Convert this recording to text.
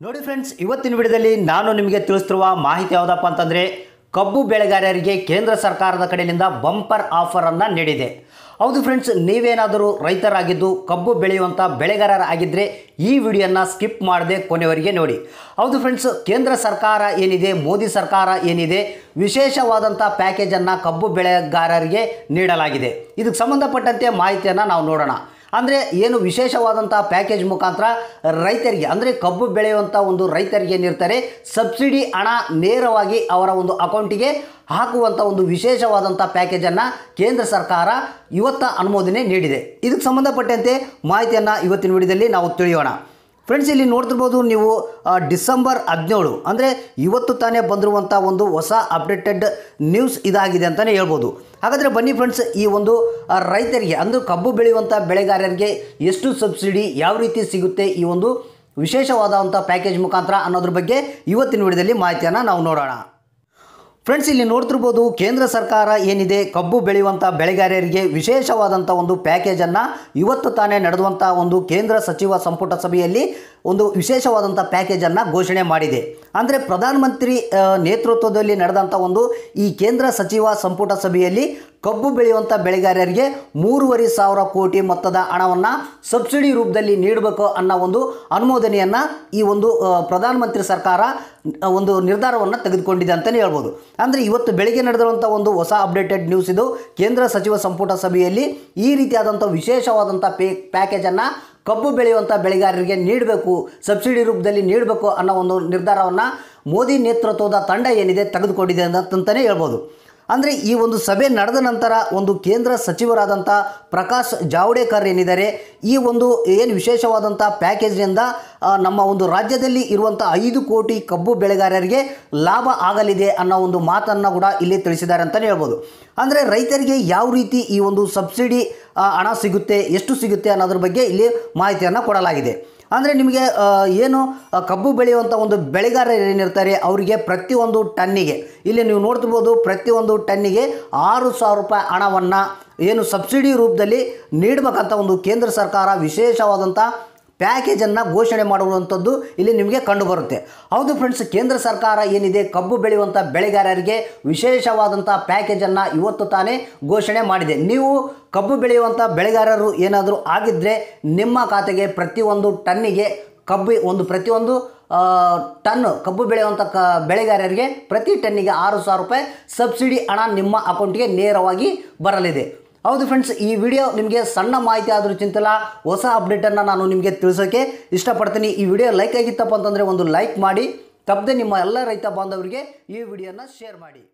ನೋಡಿ ಫ್ರೆಂಡ್ಸ್ ಇವತ್ತಿನ ವಿಡಿಯೋದಲ್ಲಿ ನಾನು ನಿಮಗೆ ತಿಳಿಸ್ತಿರುವ ಮಾಹಿತಿ ಯಾವುದಪ್ಪ ಅಂತಂದರೆ ಕಬ್ಬು ಬೆಳೆಗಾರರಿಗೆ ಕೇಂದ್ರ ಸರ್ಕಾರದ ಕಡೆಯಿಂದ ಬಂಪರ್ ಆಫರನ್ನು ನೀಡಿದೆ ಹೌದು ಫ್ರೆಂಡ್ಸ್ ನೀವೇನಾದರೂ ರೈತರಾಗಿದ್ದು ಕಬ್ಬು ಬೆಳೆಯುವಂಥ ಬೆಳೆಗಾರರ ಆಗಿದ್ದರೆ ಈ ವಿಡಿಯೋನ ಸ್ಕಿಪ್ ಮಾಡದೆ ಕೊನೆವರೆಗೆ ನೋಡಿ ಹೌದು ಫ್ರೆಂಡ್ಸ್ ಕೇಂದ್ರ ಸರ್ಕಾರ ಏನಿದೆ ಮೋದಿ ಸರ್ಕಾರ ಏನಿದೆ ವಿಶೇಷವಾದಂಥ ಪ್ಯಾಕೇಜನ್ನು ಕಬ್ಬು ಬೆಳೆಗಾರರಿಗೆ ನೀಡಲಾಗಿದೆ ಇದಕ್ಕೆ ಸಂಬಂಧಪಟ್ಟಂತೆ ಮಾಹಿತಿಯನ್ನು ನಾವು ನೋಡೋಣ ಅಂದರೆ ಏನು ವಿಶೇಷವಾದಂಥ ಪ್ಯಾಕೇಜ್ ಮುಖಾಂತರ ರೈತರಿಗೆ ಅಂದರೆ ಕಬ್ಬು ಬೆಳೆಯುವಂಥ ಒಂದು ರೈತರಿಗೆ ಏನಿರ್ತಾರೆ ಸಬ್ಸಿಡಿ ಹಣ ನೇರವಾಗಿ ಅವರ ಒಂದು ಅಕೌಂಟಿಗೆ ಹಾಕುವಂಥ ಒಂದು ವಿಶೇಷವಾದಂಥ ಪ್ಯಾಕೇಜನ್ನು ಕೇಂದ್ರ ಸರ್ಕಾರ ಇವತ್ತ ಅನುಮೋದನೆ ನೀಡಿದೆ ಇದಕ್ಕೆ ಸಂಬಂಧಪಟ್ಟಂತೆ ಮಾಹಿತಿಯನ್ನು ಇವತ್ತಿನ ವಿಡಿಯೋದಲ್ಲಿ ನಾವು ತಿಳಿಯೋಣ ಫ್ರೆಂಡ್ಸ್ ಇಲ್ಲಿ ನೋಡ್ತಿರ್ಬೋದು ನೀವು ಆ, ಡಿಸೆಂಬರ್ ಹದಿನೇಳು ಅಂದರೆ ಇವತ್ತು ತಾನೇ ಬಂದಿರುವಂಥ ಒಂದು ಹೊಸ ಅಪ್ಡೇಟೆಡ್ ನ್ಯೂಸ್ ಇದಾಗಿದೆ ಅಂತಲೇ ಹೇಳ್ಬೋದು ಹಾಗಾದರೆ ಬನ್ನಿ ಫ್ರೆಂಡ್ಸ್ ಈ ಒಂದು ಆ, ರೈತರಿಗೆ ಅಂದರೆ ಕಬ್ಬು ಬೆಳೆಯುವಂಥ ಬೆಳೆಗಾರರಿಗೆ ಎಷ್ಟು ಸಬ್ಸಿಡಿ ಯಾವ ರೀತಿ ಸಿಗುತ್ತೆ ಈ ಒಂದು ವಿಶೇಷವಾದಂಥ ಪ್ಯಾಕೇಜ್ ಮುಖಾಂತರ ಅನ್ನೋದ್ರ ಬಗ್ಗೆ ಇವತ್ತಿನ ವಿಡಿಯೋದಲ್ಲಿ ಮಾಹಿತಿಯನ್ನು ನಾವು ನೋಡೋಣ ಫ್ರೆಂಡ್ಸ್ ಇಲ್ಲಿ ನೋಡ್ತಿರ್ಬೋದು ಕೇಂದ್ರ ಸರ್ಕಾರ ಏನಿದೆ ಕಬ್ಬು ಬೆಳೆಯುವಂಥ ಬೆಳೆಗಾರರಿಗೆ ವಿಶೇಷವಾದಂಥ ಒಂದು ಪ್ಯಾಕೇಜನ್ನು ಇವತ್ತು ತಾನೇ ನಡೆದುವಂಥ ಒಂದು ಕೇಂದ್ರ ಸಚಿವ ಸಂಪುಟ ಸಭೆಯಲ್ಲಿ ಒಂದು ವಿಶೇಷವಾದಂಥ ಪ್ಯಾಕೇಜನ್ನು ಘೋಷಣೆ ಮಾಡಿದೆ ಅಂದರೆ ಪ್ರಧಾನಮಂತ್ರಿ ಆ, ನೇತೃತ್ವದಲ್ಲಿ ನಡೆದಂಥ ಒಂದು ಈ ಕೇಂದ್ರ ಸಚಿವ ಸಂಪುಟ ಸಭೆಯಲ್ಲಿ ಕಬ್ಬು ಬೆಳೆಯುವಂಥ ಬೆಳೆಗಾರರಿಗೆ ಮೂರುವರೆ ಸಾವಿರ ಕೋಟಿ ಮೊತ್ತದ ಹಣವನ್ನು ಸಬ್ಸಿಡಿ ರೂಪದಲ್ಲಿ ನೀಡಬೇಕು ಅನ್ನೋ ಒಂದು ಅನುಮೋದನೆಯನ್ನು ಈ ಒಂದು ಆ, ಪ್ರಧಾನಮಂತ್ರಿ ಸರ್ಕಾರ ಆ, ಒಂದು ನಿರ್ಧಾರವನ್ನು ತೆಗೆದುಕೊಂಡಿದೆ ಅಂತಲೇ ಹೇಳ್ಬೋದು ಅಂದರೆ ಇವತ್ತು ಬೆಳಿಗ್ಗೆ ನಡೆದಿರುವಂಥ ಒಂದು ಹೊಸ ಅಪ್ಡೇಟೆಡ್ ನ್ಯೂಸ್ ಇದು ಕೇಂದ್ರ ಸಚಿವ ಸಂಪುಟ ಸಭೆಯಲ್ಲಿ ಈ ರೀತಿಯಾದಂಥ ವಿಶೇಷವಾದಂಥ ಪೇ ಪ್ಯಾಕೇಜನ್ನು ಕಬ್ಬು ಬೆಳೆಯುವಂಥ ಬೆಳೆಗಾರರಿಗೆ ನೀಡಬೇಕು ಸಬ್ಸಿಡಿ ರೂಪದಲ್ಲಿ ನೀಡಬೇಕು ಅನ್ನೋ ಒಂದು ನಿರ್ಧಾರವನ್ನು ಮೋದಿ ನೇತೃತ್ವದ ತಂಡ ಏನಿದೆ ತೆಗೆದುಕೊಂಡಿದೆ ಅಂತಂತಲೇ ಹೇಳ್ಬೋದು ಅಂದರೆ ಈ ಒಂದು ಸಭೆ ನಡೆದ ನಂತರ ಒಂದು ಕೇಂದ್ರ ಸಚಿವರಾದಂಥ ಪ್ರಕಾಶ್ ಜಾವಡೇಕರ್ ಏನಿದ್ದಾರೆ ಈ ಒಂದು ಏನು ವಿಶೇಷವಾದಂಥ ಪ್ಯಾಕೇಜ್ನಿಂದ ಆ, ನಮ್ಮ ಒಂದು ರಾಜ್ಯದಲ್ಲಿ ಇರುವಂಥ ಐದು ಕೋಟಿ ಕಬ್ಬು ಬೆಳೆಗಾರರಿಗೆ ಲಾಭ ಆಗಲಿದೆ ಅನ್ನೋ ಒಂದು ಮಾತನ್ನು ಕೂಡ ಇಲ್ಲಿ ತಿಳಿಸಿದ್ದಾರೆ ಅಂತಲೇ ಹೇಳ್ಬೋದು ಅಂದರೆ ರೈತರಿಗೆ ಯಾವ ರೀತಿ ಈ ಒಂದು ಸಬ್ಸಿಡಿ ಆ, ಹಣ ಸಿಗುತ್ತೆ ಎಷ್ಟು ಸಿಗುತ್ತೆ ಅನ್ನೋದ್ರ ಬಗ್ಗೆ ಇಲ್ಲಿ ಮಾಹಿತಿಯನ್ನು ಕೊಡಲಾಗಿದೆ ಅಂದರೆ ನಿಮಗೆ ಆ, ಏನು ಆ, ಕಬ್ಬು ಬೆಳೆಯುವಂಥ ಒಂದು ಬೆಳೆಗಾರರು ಏನಿರ್ತಾರೆ ಅವರಿಗೆ ಪ್ರತಿಯೊಂದು ಟನ್ನಿಗೆ ಇಲ್ಲಿ ನೀವು ನೋಡ್ತಿರ್ಬೋದು ಪ್ರತಿಯೊಂದು ಟನ್ನಿಗೆ ಆರು ಸಾವಿರ ರೂಪಾಯಿ ಹಣವನ್ನು ಏನು ಸಬ್ಸಿಡಿ ರೂಪದಲ್ಲಿ ನೀಡಬೇಕಂತ ಒಂದು ಕೇಂದ್ರ ಸರ್ಕಾರ ವಿಶೇಷವಾದಂಥ ಪ್ಯಾಕೇಜನ್ನು ಘೋಷಣೆ ಮಾಡುವಂಥದ್ದು ಇಲ್ಲಿ ನಿಮಗೆ ಕಂಡುಬರುತ್ತೆ ಹೌದು ಫ್ರೆಂಡ್ಸ್ ಕೇಂದ್ರ ಸರ್ಕಾರ ಏನಿದೆ ಕಬ್ಬು ಬೆಳೆಯುವಂಥ ಬೆಳೆಗಾರರಿಗೆ ವಿಶೇಷವಾದಂಥ ಪ್ಯಾಕೇಜನ್ನು ಇವತ್ತು ತಾನೇ ಘೋಷಣೆ ಮಾಡಿದೆ ನೀವು ಕಬ್ಬು ಬೆಳೆಯುವಂಥ ಬೆಳೆಗಾರರು ಏನಾದರೂ ಆಗಿದ್ದರೆ ನಿಮ್ಮ ಖಾತೆಗೆ ಪ್ರತಿಯೊಂದು ಟನ್ನಿಗೆ ಕಬ್ಬು ಒಂದು ಪ್ರತಿಯೊಂದು ಆ, ಟನ್ ಕಬ್ಬು ಬೆಳೆಯುವಂಥ ಕ ಬೆಳೆಗಾರರಿಗೆ ಪ್ರತಿ ಟನ್ನಿಗೆ ಆರು ಸಾವಿರ ರೂಪಾಯಿ ಸಬ್ಸಿಡಿ ಹಣ ನಿಮ್ಮ ಅಕೌಂಟ್ಗೆ ನೇರವಾಗಿ ಬರಲಿದೆ ಹೌದು ಫ್ರೆಂಡ್ಸ್ ಈ ವಿಡಿಯೋ ನಿಮಗೆ ಸಣ್ಣ ಮಾಹಿತಿ ಆದರೂ ಚಿಂತಿಲ್ಲ ಹೊಸ ಅಪ್ಡೇಟನ್ನು ನಾನು ನಿಮಗೆ ತಿಳಿಸೋಕ್ಕೆ ಇಷ್ಟಪಡ್ತೀನಿ ಈ ವಿಡಿಯೋ ಲೈಕ್ ಆಗಿತ್ತಪ್ಪ ಅಂತಂದರೆ ಒಂದು ಲೈಕ್ ಮಾಡಿ ತಪ್ಪದೆ ನಿಮ್ಮ ಎಲ್ಲ ರೈತ ಬಾಂಧವರಿಗೆ ಈ ವಿಡಿಯೋನ ಶೇರ್ ಮಾಡಿ